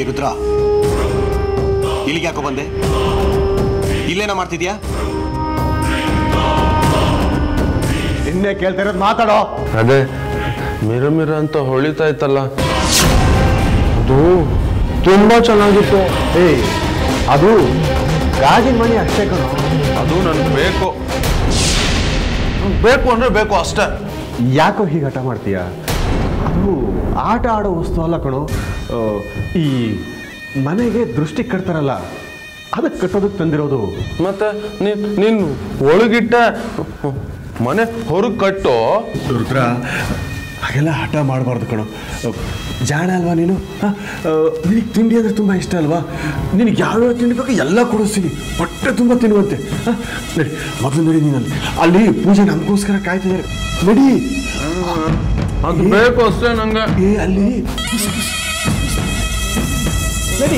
ರುದ್ರ ಇಲ್ಲಿಗೆ ಯಾಕೋ ಬಂದೆ ಇಲ್ಲೇನ ಮಾಡ್ತಿದ್ಯಾ ನಿನ್ನೆ ಕೇಳ್ತಾ ಇರೋದು ಮಾತಾಡೋ ಅದೇ ಮಿರ ಮಿರ ಅಂತ ಹೊಳಿತಾ ಇತ್ತಲ್ಲ ಅದು ತುಂಬಾ ಚೆನ್ನಾಗಿತ್ತು ಏಯ್ ಅದು ಗಾಜಿನ ಮನೆ ಅಷ್ಟೇ ಕಣೋ ಅದು ನನ್ಗೆ ಬೇಕು ಬೇಕು ಅಂದ್ರೆ ಬೇಕು ಅಷ್ಟೇ ಯಾಕೋ ಹೀಗೆ ಹಠ ಮಾಡ್ತೀಯ ಅದು ಆಟ ಆಡೋ ವಸ್ತು ಅಲ್ಲ ಕಣೋ ಆ, ಈ ಮನೆಗೆ ದೃಷ್ಟಿ ಕಟ್ತಾರಲ್ಲ ಅದಕ್ಕೆ ಕಟ್ಟೋದಕ್ಕೆ ತಂದಿರೋದು ಮತ್ತೆ ನೀನ್ ನೀನ್ ಒಳಗಿಟ್ಟ ಮನೆ ಹೊರಗೆ ಕಟ್ಟು ರುದ್ರ ಹಾಗೆಲ್ಲ ಹಠ ಮಾಡಬಾರ್ದು ಕಣೋ ಆ, ಜಾಣ ಅಲ್ವಾ ನೀನು ನಿನಗೆ ತಿಂಡಿ ಅಂದರೆ ತುಂಬ ಇಷ್ಟ ಅಲ್ವಾ ನಿನಗೆ ಯಾವ್ಯಾವ ತಿಂಡಿ ಬೇಕು ಎಲ್ಲ ಕೊಡಿಸ್ತೀನಿ ಹೊಟ್ಟೆ ತುಂಬ ತಿನ್ನುವಂತೆ ಆ, ನಡಿ ಮೊದಲು ನಡಿ ನೀನಲ್ಲಿ ಅಲ್ಲಿ ಪೂಜೆ ನಮಗೋಸ್ಕರ ಕಾಯ್ತಿದ್ದಾರೆ ನಡಿ ಅದು ಬೇಕು ಅಷ್ಟೇ ನಂಗೆ ಏ ಅಲ್ಲಿ ನಡಿ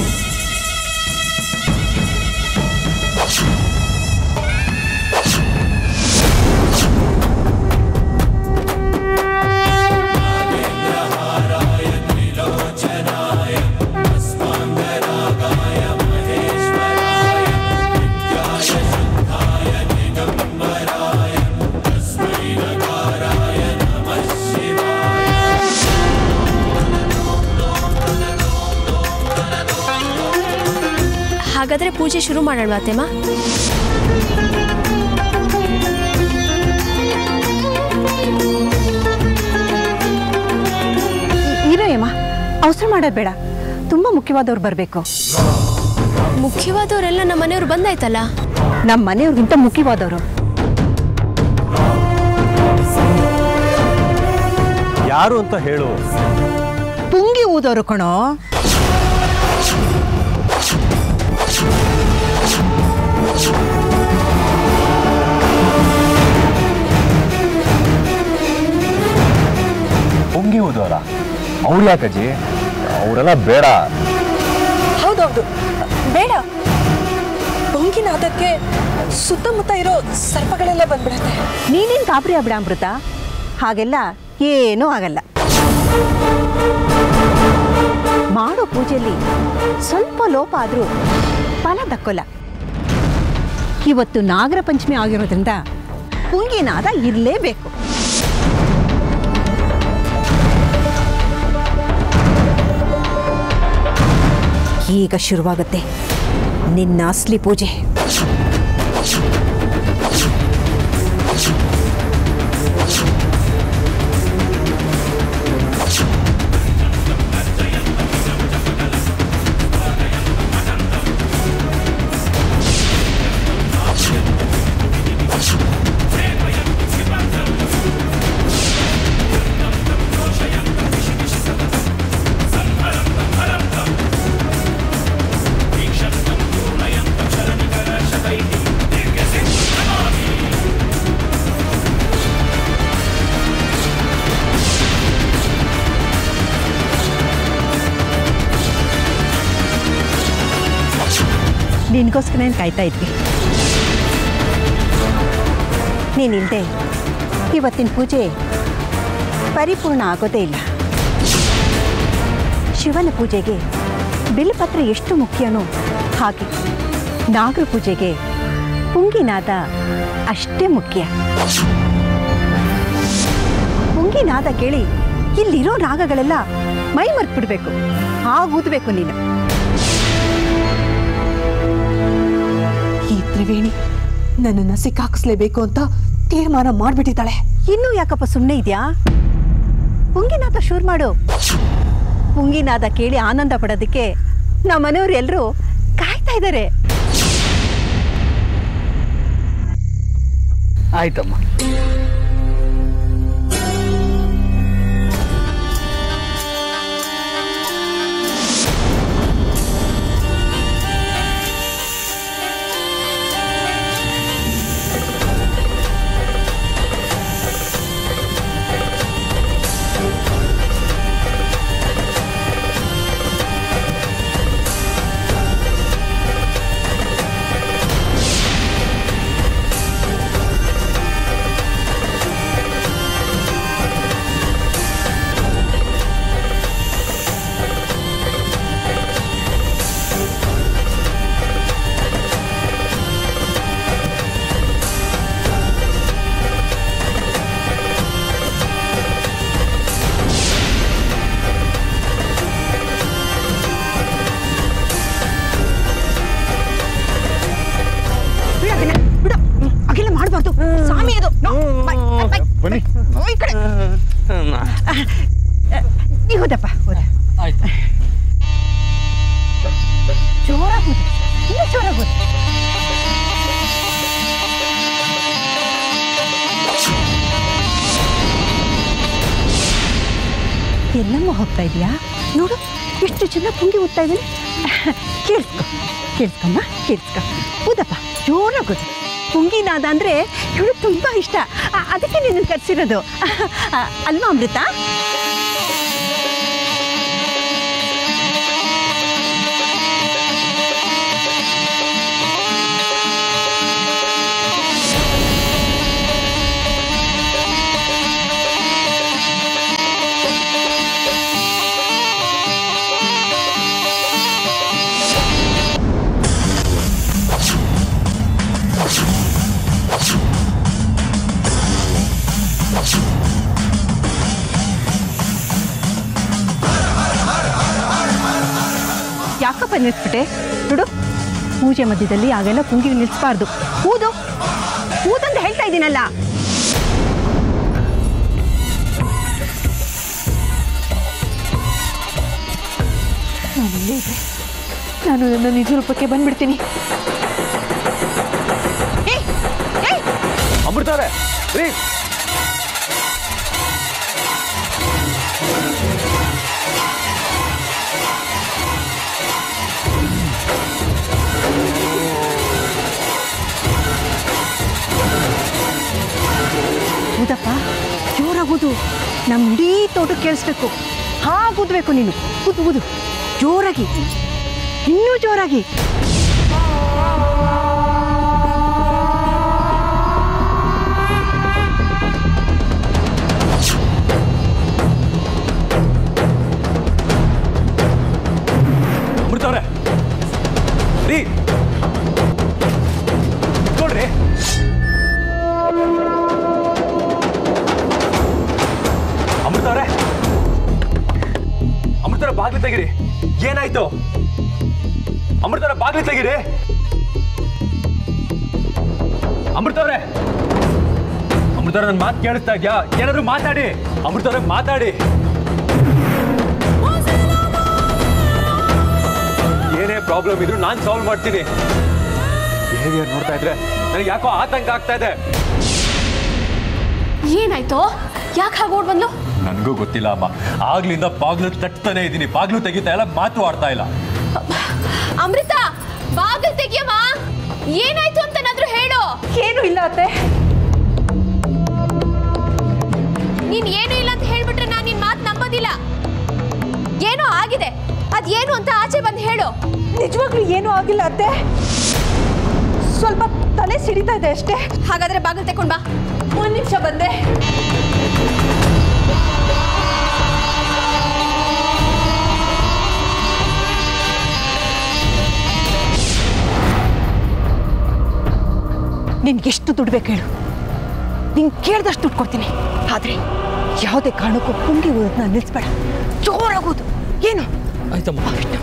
ಹಾಗಾದ್ರೆ ಪೂಜೆ ಶುರು ಮಾಡೋಣ ಅತ್ತೆಮ್ಮ ಇರೋ ಯಮ್ಮ ಅವಸರ ಮಾಡೋದು ಬೇಡ ತುಂಬ ಮುಖ್ಯವಾದವ್ರು ಬರಬೇಕು ಮುಖ್ಯವಾದವರೆಲ್ಲ ನಮ್ಮ ಮನೆಯವ್ರು ಬಂದಾಯ್ತಲ್ಲ ನಮ್ಮ ಮನೆಯವ್ರಿಗಿಂತ ಮುಖ್ಯವಾದವರು ಯಾರು ಅಂತ ಹೇಳು ಪುಂಗಿ ಊದೋರು ಕಣೋ ಪೊಂಗಿ ಹೋದವರ ಅವ್ರು ಯಾಕಜ್ಜಿ ಅವರೆಲ್ಲ ಬೇಡ ಹೌದೌದು ಬೇಡ ಪೊಂಗಿನಾದಕ್ಕೆ ಸುತ್ತಮುತ್ತ ಇರೋ ಸರ್ಪಗಳೆಲ್ಲ ಬಂದ್ಬಿಡತ್ತೆ ನೀನೇನು ಗಾಬರಿ ಆಗ್ಬಿಡ ಅಮೃತ ಹಾಗೆಲ್ಲ ಏನೂ ಆಗಲ್ಲ ಮಾಡೋ ಪೂಜೆಯಲ್ಲಿ ಸ್ವಲ್ಪ ಲೋಪ ಆದರೂ ಫಲ ದಕ್ಕೋಲ್ಲ ಇವತ್ತು ನಾಗರ ಪಂಚಮಿ ಆಗಿರೋದ್ರಿಂದ ಪುಂಗಿನಾದ ಇರಲೇಬೇಕು ಈಗ ಶುರುವಾಗುತ್ತೆ ನಿನ್ನ ಅಸ್ಲಿ ಪೂಜೆ ನಿನಗೋಸ್ಕರ ಕಾಯ್ತಾ ಇದ್ವಿ ನೀನಿಲ್ಲದೆ ಇವತ್ತಿನ ಪೂಜೆ ಪರಿಪೂರ್ಣ ಆಗೋದೇ ಇಲ್ಲ ಶಿವನ ಪೂಜೆಗೆ ಬಿಲ್ಪತ್ರ ಎಷ್ಟು ಮುಖ್ಯನೋ ಹಾಗೆ ನಾಗರ ಪೂಜೆಗೆ ಪುಂಗಿನಾದ ಅಷ್ಟೇ ಮುಖ್ಯ ಪುಂಗಿನಾದ ಕೇಳಿ ಇಲ್ಲಿರೋ ರಾಗಗಳೆಲ್ಲ ಮೈ ಮರ್ತ್ಬಿಡ್ಬೇಕು ಹಾಗೂದ್ಬೇಕು ನೀನು ಈ ತ್ರಿವೇಣಿ ನನ್ನನ್ನ ಸಿಕ್ಕಾಕಿಸ್ಲೇಬೇಕು ಅಂತ ತೀರ್ಮಾನ ಮಾಡ್ಬಿಟ್ಟಿದ್ದಾಳೆ ಇನ್ನೂ ಯಾಕಪ್ಪ ಸುಮ್ಮನೆ ಇದೆಯಾ ಪುಂಗಿನಾದ ಶುರು ಮಾಡು ಪುಂಗಿನಾದ ಕೇಳಿ ಆನಂದ ಪಡೋದಕ್ಕೆ ನಮ್ಮ ಮನೆಯವ್ರು ಎಲ್ಲರೂ ಕಾಯ್ತಾ ಇದ್ದಾರೆ ಆಯ್ತಮ್ಮ ನೀ ಹೋದಪ್ಪ ಹೋದ ಆಯ್ತು ಜೋರಾಗಿ ಹೋದ ಇನ್ನೂ ಜೋರಾಗಿ ಹೋದ ಎಲ್ಲಮ್ಮ ಹೋಗ್ತಾ ಇದೀಯಾ ನೋಡು ಎಷ್ಟು ಚೆನ್ನಾಗಿ ಪುಂಗಿ ಓದ್ತಾ ಇದ್ದಾನೆ ಕೇಳಿಸ್ಕೊ ಕೇಳಿಸ್ಕಮ್ಮ ಕೇಳಿಸ್ಕೊ ಹೌದಪ್ಪ ಜೋರಾಗಿ ಓದು ಪುಂಗಿನಾದ ಅಂದರೆ ಇವಳು ತುಂಬ ಇಷ್ಟ ಆ- ಅದಕ್ಕೆ ನಿನ್ನ ಕರ್ಸಿರೋದು ಅಲ್ವಾ ಅಮೃತ ಯಾಕಪ್ಪ ನಿಲ್ಲಿಸ್ಬಿಟ್ಟೆ ನೋಡು ಪೂಜೆ ಮಧ್ಯದಲ್ಲಿ ಆಗೆಲ್ಲ ಪುಂಗಿ ನಿಲ್ಲಿಸ್ಬಾರ್ದು ಊದು ಊದಂತ ಹೇಳ್ತಾ ಇದ್ದೀನಲ್ಲ ನಾನು ಇಲ್ಲೇ ಇದ್ದೆ ನಾನು ನನ್ನ ನಿಜ ರೂಪಕ್ಕೆ ಬಂದ್ಬಿಡ್ತೀನಿ ಏಯ್ ಏಯ್ ಅಮೃತಾರೆ ರೀ ಊದಪ್ಪ ಜೋರಾಗುದು ನಮ್ಮ ಇಡೀ ತೋಟಕ್ಕೆ ಕೇಳಿಸ್ಬೇಕು ಹಾಗೆ ಊದ್ಬೇಕು ನೀನು ಊದು ಊದು ಜೋರಾಗಿ ಇನ್ನೂ ಜೋರಾಗಿ ಅಮೃತವ್ರೆ ರೀ ನೋಡ್ರಿ ಅಮೃತವ್ರೆ ಅಮೃತರ ಬಾಗ್ಲು ತೆಗಿರಿ ಏನಾಯ್ತು ಅಮೃತರ ಬಾಗ್ಲು ತೆಗಿರಿ ಅಮೃತವ್ರೆ ಅಮೃತವ್ರ ನನ್ನ ಮಾತು ಕೇಳಿಸ್ತಾ ಇದ್ಯಾ ಏನಾದ್ರು ಮಾತಾಡಿ ಅಮೃತವ್ರೆ ಮಾತಾಡಿ ಏನೇ ಪ್ರಾಬ್ಲಮ್ ಇದ್ರು ನಾನು ಸಾಲ್ವ್ ಮಾಡ್ತೀನಿ ಬಿಹೇವಿಯರ್ ನೋಡ್ತಾ ಇದ್ರೆ ನನಗೆ ಯಾಕೋ ಆತಂಕ ಆಗ್ತಾ ಇದೆ ಏನಾಯ್ತು ಯಾಕೆ ಹಾಗೆ ಓಡ್ ಬಂದ್ಲು ನನಗೂ ಗೊತ್ತಿಲ್ಲ ಅಮ್ಮ ಆಗ್ಲಿಂದ ಬಾಗ್ಲು ತಟ್ತಾನೆ ಇದ್ದೀನಿ ಬಾಗ್ಲು ತೆಗಿತಾ ಇಲ್ಲ ಮಾತು ಆಡ್ತಾ ಇಲ್ಲ ಅಮೃತ ಬಾಗಿಲು ತೆಗಿಯಮ್ಮ ಏನಾಯ್ತು ಅಂತನಾದ್ರೂ ಹೇಳು ಏನು ಇಲ್ಲ ಅತ್ತೆ ನೀನ್ ಏನು ಇಲ್ಲ ಅಂತ ಹೇಳ್ಬಿಟ್ರೆ ನಾನು ನಿನ್ ಮಾತು ನಂಬೋದಿಲ್ಲ ಏನೋ ಆಗಿದೆ ಅದೇನು ಅಂತ ಆಚೆ ಬಂದು ಹೇಳು ನಿಜವಾಗ್ಲೂ ಏನೂ ಆಗಿಲ್ಲ ಅತ್ತೆ ಸ್ವಲ್ಪ ತಲೆ ಸಿಡಿತಾ ಇದೆ ಅಷ್ಟೇ ಹಾಗಾದ್ರೆ ಬಾಗಿಲು ತೆಕೊಂಡ್ ಬಾ ಒಂದ್ ನಿಮಿಷ ಬಂದೆ ನಿನ್ಗೆಷ್ಟು ದುಡ್ಡು ಬೇಕು ಹೇಳು ನಿಂಗೆ ಕೇಳ್ದಷ್ಟು ದುಡ್ಡು ಕೊಡ್ತೀನಿ ಆದರೆ ಯಾವುದೇ ಕಾರಣಕ್ಕೂ ಪುಂಗಿ ಊದನ್ನ ನಿಲ್ಲಿಸ್ಬೇಡ ಜೋರಾಗೋದು ಏನು ಆಯ್ತಮ್ಮ ವಿಷ್ಣು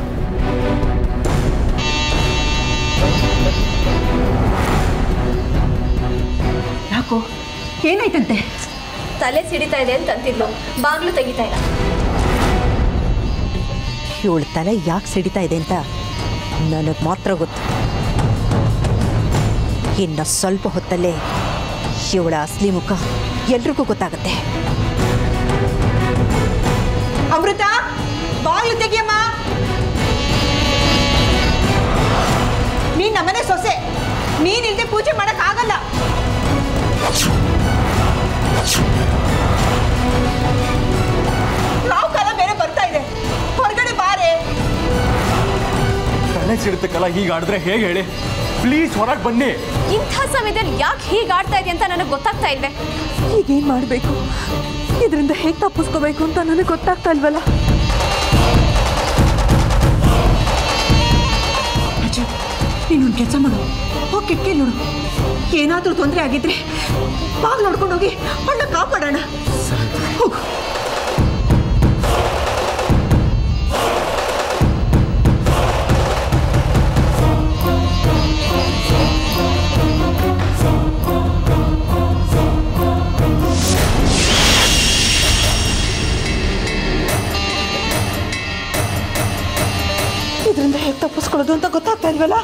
ಯಾಕೋ ಏನಾಯ್ತಂತೆ ತಲೆ ಸಿಡಿತಾ ಇದೆ ಅಂತ ಅಂತಿದ್ಲು ಬಾಗಿಲು ತೆಗಿತಾ ಇಲ್ಲ ಇವಳ ತಲೆ ಯಾಕೆ ಸಿಡಿತಾ ಇದೆ ಅಂತ ನನಗೆ ಮಾತ್ರ ಗೊತ್ತು ಇನ್ನು ಸ್ವಲ್ಪ ಹೊತ್ತಲ್ಲೇ ಇವಳ ಅಸಲಿ ಮುಖ ಎಲ್ರಿಗೂ ಗೊತ್ತಾಗುತ್ತೆ ಅಮೃತ ಬಾಗಿಲು ತೆಗಿಯಮ್ಮ ನೀನ್ ನಮ್ಮನೆ ಸೊಸೆ ನೀನಿಲ್ದೆ ಪೂಜೆ ಮಾಡಕ್ ಆಗಲ್ಲ ರಾವ್ ಕಾಲ ಬೇರೆ ಬರ್ತಾ ಇದೆ ಹೊರಗಡೆ ಬಾರೆ ತಲೆ ಸಿಡುತ್ತಕ್ಕಲ್ಲ ಹೀಗೆ ಆಡಿದ್ರೆ ಹೇಗೆ ಹೇಳಿ ಪ್ಲೀಸ್ ಹೊರಗೆ ಬನ್ನಿ ಇಂಥ ಸಮಯದಲ್ಲಿ ಯಾಕೆ ಹೀಗೆ ಆಡ್ತಾ ಇದೆ ಅಂತ ನನಗೆ ಗೊತ್ತಾಗ್ತಾ ಇಲ್ವೇ ಈಗೇನ್ ಮಾಡಬೇಕು ಇದರಿಂದ ಹೇಗೆ ತಪ್ಪಿಸ್ಕೋಬೇಕು ಅಂತ ನನಗೆ ಗೊತ್ತಾಗ್ತಾ ಇಲ್ವಲ್ಲ ಅಜ್ಜು ನೀನೊಂದು ಕೆಲಸ ಮಾಡು ಹೋಗಿ ಕಿಟಕಿ ನೋಡು ಏನಾದರೂ ತೊಂದರೆ ಆಗಿದ್ರೆ ಬಾಗಿಲು ನೋಡ್ಕೊಂಡು ಹೋಗಿ ಅವಳನ್ನ ಕಾಪಾಡೋಣ ಹೋಗು ಹೇಗೆ ತಪ್ಪಿಸ್ಕೊಳ್ಳೋದು ಅಂತ ಗೊತ್ತಾಗ್ತಾ ಇಲ್ವಲ್ಲ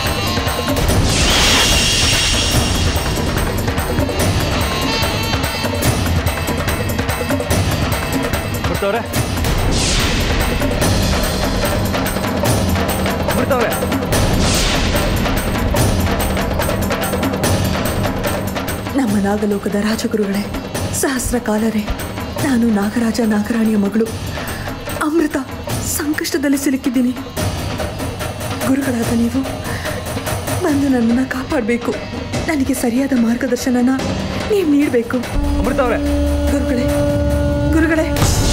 ಅಮೃತವ್ರೆ ಅಮೃತವ್ರೆ ನಮ್ಮ ನಾಗಲೋಕದ ರಾಜಗುರುಗಳೇ ಸಹಸ್ರ ಕಾಲರೇ ನಾನು ನಾಗರಾಜ ನಾಗರಾಣಿಯ ಮಗಳು ಅಮೃತ ಸಂಕಷ್ಟದಲ್ಲಿ ಸಿಲುಕಿದ್ದೀನಿ ಗುರುಗಳಾದ ನೀವು ಬಂದು ನನ್ನನ್ನು ಕಾಪಾಡಬೇಕು ನನಗೆ ಸರಿಯಾದ ಮಾರ್ಗದರ್ಶನನ ನೀವು ನೀಡಬೇಕು ಅಮೃತವ್ರೆ ಗುರುಗಳೇ ಗುರುಗಳೇ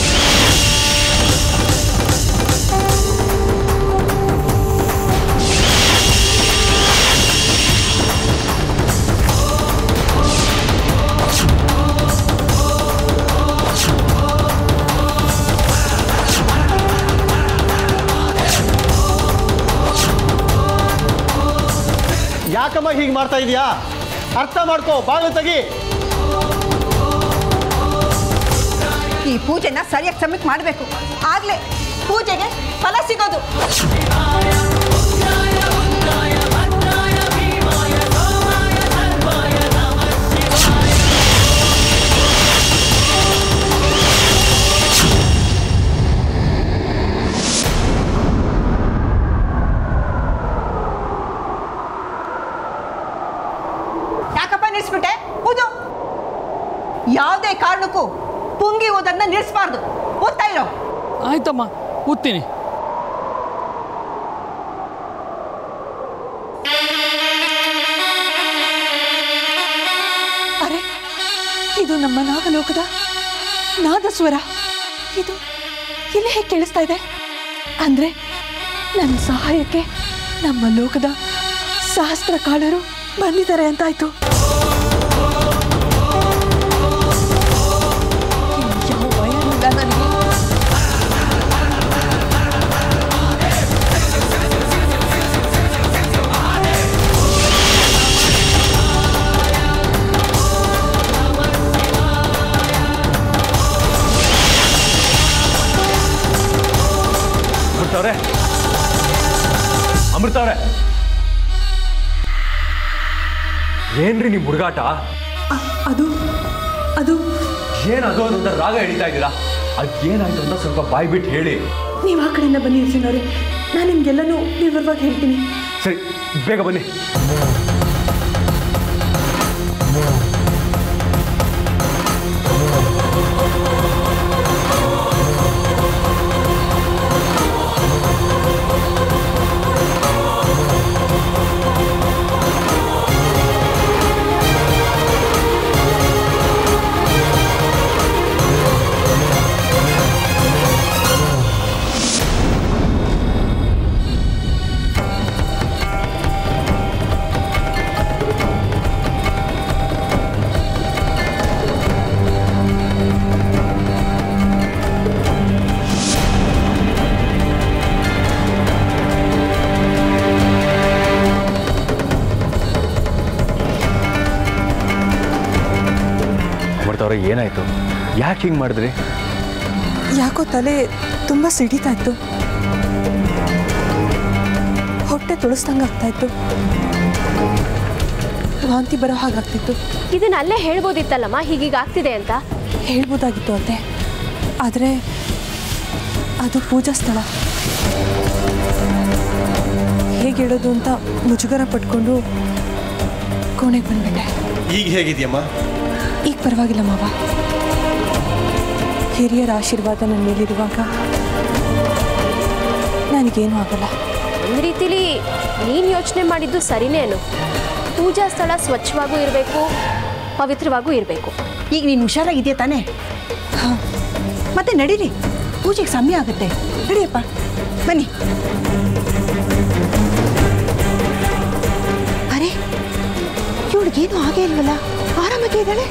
ಯಾಕಮ್ಮ ಹೀಗೆ ಮಾಡ್ತಾ ಇದೀಯಾ ಅರ್ಥ ಮಾಡ್ಕೋ ಬಾಗಿಲು ತೆಗಿ ಈ ಪೂಜೆನ ಸರಿಯಾಗಿ ಸಮಯಕ್ಕೆ ಮಾಡಬೇಕು ಆಗ್ಲೇ ಪೂಜೆಗೆ ಫಲ ಸಿಗೋದು ಯಾಕಪ್ಪ ನಿಲ್ಸ್ಬಿಟ್ಟೆ ಊದು ಯಾವುದೇ ಕಾರಣಕ್ಕೂ ಪುಂಗಿ ಊದನ್ನ ನಿಲ್ಲಿಸಬಾರ್ದು ಓದ್ತಾ ಇರೋ ಆಯ್ತಮ್ಮ ಓದ್ತೀನಿ ಅರೆ ಇದು ನಮ್ಮ ನಾಗಲೋಕದ ನಾದಸ್ವರ ಇದು ಇಲ್ಲಿ ಹೇಗೆ ಕೇಳಿಸ್ತಾ ಇದೆ ಅಂದ್ರೆ ನನ್ನ ಸಹಾಯಕ್ಕೆ ನಮ್ಮ ಲೋಕದ ಸಹಸ್ರ ಕಾಲರು ಬಂದಿದ್ದಾರೆ ಅಂತಾಯ್ತು ಯಾವ ಭಯನೂ ಇಲ್ಲ ನನಗೆ ಅಮೃತವ್ರೆ ಅಮೃತವ್ರೆ ಏನ್ರಿ ನಿಮ್ ಹುಡುಗಾಟ ಅದು ಅದು ಏನದು ಅಂತ ರಾಗ ಹಿಡಿತಾ ಇದ್ದೀರಾ ಅದೇನಾಯ್ತು ಅಂತ ಸ್ವಲ್ಪ ಬಾಯ್ ಬಿಟ್ಟು ಹೇಳಿ ನೀವು ಆ ಕಡೆಯಿಂದ ಬನ್ನಿ ಅರ್ಜುನವ್ರೆ ನಾನು ನಿಮ್ಗೆಲ್ಲನೂ ವಿವರವಾಗಿ ಹೇಳ್ತೀನಿ ಸರಿ ಬೇಗ ಬನ್ನಿ ಅಮೃತವ್ರೆ ಏನಾಯ್ತು ಯಾಕೆ ಹಿಂಗೆ ಮಾಡಿದ್ರಿ ಯಾಕೋ ತಲೆ ತುಂಬ ಸಿಡಿತಾ ಇತ್ತು ಹೊಟ್ಟೆ ತುಳಿಸ್ದಂಗೆ ಆಗ್ತಾ ಇತ್ತು ವಾಂತಿ ಬರೋ ಹಾಗಾಗ್ತಿತ್ತು ಇದನ್ನ ಅಲ್ಲೇ ಹೇಳ್ಬೋದಿತ್ತಲ್ಲಮ್ಮ ಹೀಗೀಗ ಆಗ್ತಿದೆ ಅಂತ ಹೇಳ್ಬೋದಾಗಿತ್ತು ಅತ್ತೆ ಆದರೆ ಅದು ಪೂಜಾ ಸ್ಥಳ ಹೇಗೆ ಹೇಳೋದು ಅಂತ ಮುಜುಗರ ಪಟ್ಕೊಂಡು ಕೋಣೆಗೆ ಬಂದ್ಬಿಟ್ಟೆ ಈಗ ಹೇಗಿದ್ಯಮ್ಮ ಈಗ ಪರವಾಗಿಲ್ಲ ಮಾವ ಹಿರಿಯರ ಆಶೀರ್ವಾದ ನನ್ನ ಮೇಲಿರುವಾಗ ನನಗೇನೂ ಆಗಲ್ಲ ಒಂದು ರೀತಿಲಿ ನೀನು ಯೋಚನೆ ಮಾಡಿದ್ದು ಸರಿನೇನು ಪೂಜಾ ಸ್ಥಳ ಸ್ವಚ್ಛವಾಗೂ ಇರಬೇಕು ಪವಿತ್ರವಾಗೂ ಇರಬೇಕು ಈಗ ನೀನು ಹುಷಾರಾಗಿದೆಯಾ ತಾನೇ ಹಾಂ ಮತ್ತೆ ನಡೀರಿ ಪೂಜೆಗೆ ಸಮಯ ಆಗುತ್ತೆ ನಡಿಯಪ್ಪ ಬನ್ನಿ ಅರೆ ಇವಳಿಗೇನು ಆಗೇ ಇಲ್ವಲ್ಲ ಆರಾಮಾಗೇ ಇದ್ದಾಳೆ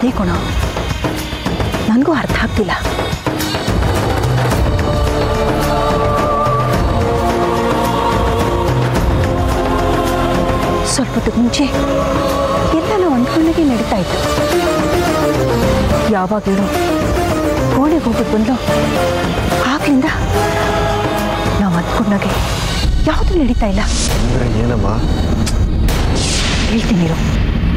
ಅದೇ ಕೊಣ ನನಗೂ ಅರ್ಥ ಆಗ್ತಿಲ್ಲ ಸ್ವಲ್ಪದಕ್ಕೆ ಮುಂಚೆ ಎಲ್ಲ ನಾವು ಅಂದ್ಕೊಂಡಾಗೆ ನಡೀತಾ ಇತ್ತು ಯಾವಾಗಲೂ ಕೋಣೆಗೆ ಹೋಗ್ಬಿಟ್ಟು ಬಂದು ಆಗ್ಲಿಂದ ನಾವು ಅಂದ್ಕೊಂಡಾಗೆ ಯಾವುದೂ ನಡೀತಾ ಇಲ್ಲ ಅಂದರೆ ಏನಮ್ಮ ಹೇಳ್ತೀನಿ ಇರು.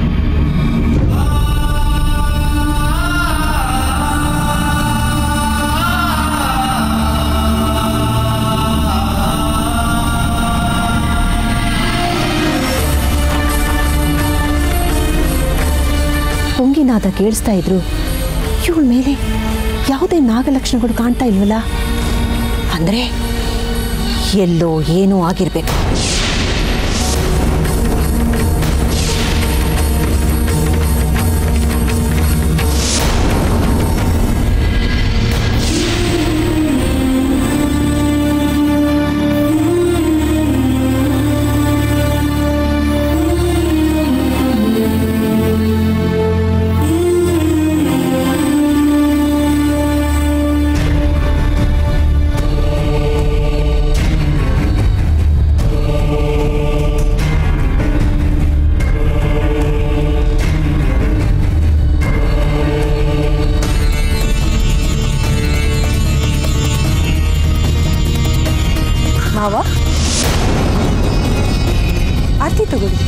ಪುಂಗಿನಾದ ಕೇಳಿಸ್ತಾ ಇದ್ರು ಇವಳ ಮೇಲೆ ಯಾವುದೇ ನಾಗಲಕ್ಷಣಗಳು ಕಾಣ್ತಾ ಇಲ್ವಲ್ಲ ಅಂದ್ರೆ ಎಲ್ಲೋ ಏನೋ ಆಗಿರ್ಬೇಕು ಮಾವ ಆರ್ತಿ ತಗೊಳ್ಳಿ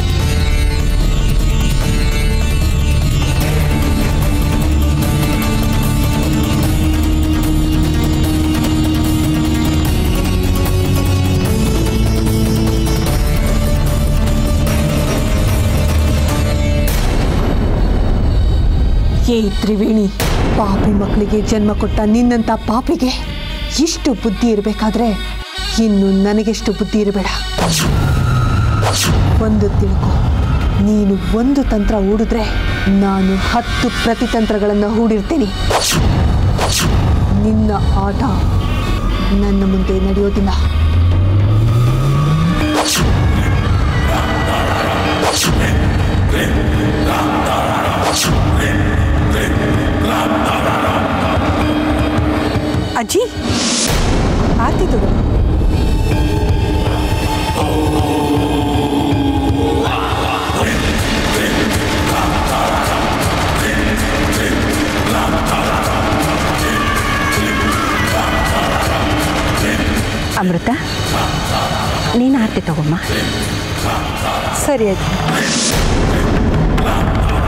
ಏ ತ್ರಿವೇಣಿ ಪಾಪಿ ಮಕ್ಕಳಿಗೆ ಜನ್ಮ ಕೊಟ್ಟ ನಿನ್ನಂಥ ಪಾಪಿಗೆ ಇಷ್ಟು ಬುದ್ಧಿ ಇರಬೇಕಾದ್ರೆ ಇನ್ನು ನನಗೆಷ್ಟು ಬುದ್ಧಿ ಇರಬೇಡ ಒಂದು ತಿಳ್ಕೊ ನೀನು ಒಂದು ತಂತ್ರ ಹೂಡಿದ್ರೆ ನಾನು ಹತ್ತು ಪ್ರತಿತಂತ್ರಗಳನ್ನು ಹೂಡಿರ್ತೀನಿ ನಿನ್ನ ಆಟ ನನ್ನ ಮುಂದೆ ನಡೆಯೋದಿಲ್ಲ ಅಜ್ಜಿ ಆರ್ತಿ ತಗೋ ಅಮೃತ ನೀನು ಆರ್ತಿ ತಗೊಮ್ಮ ಸರಿ ಅಜ್ಜಿ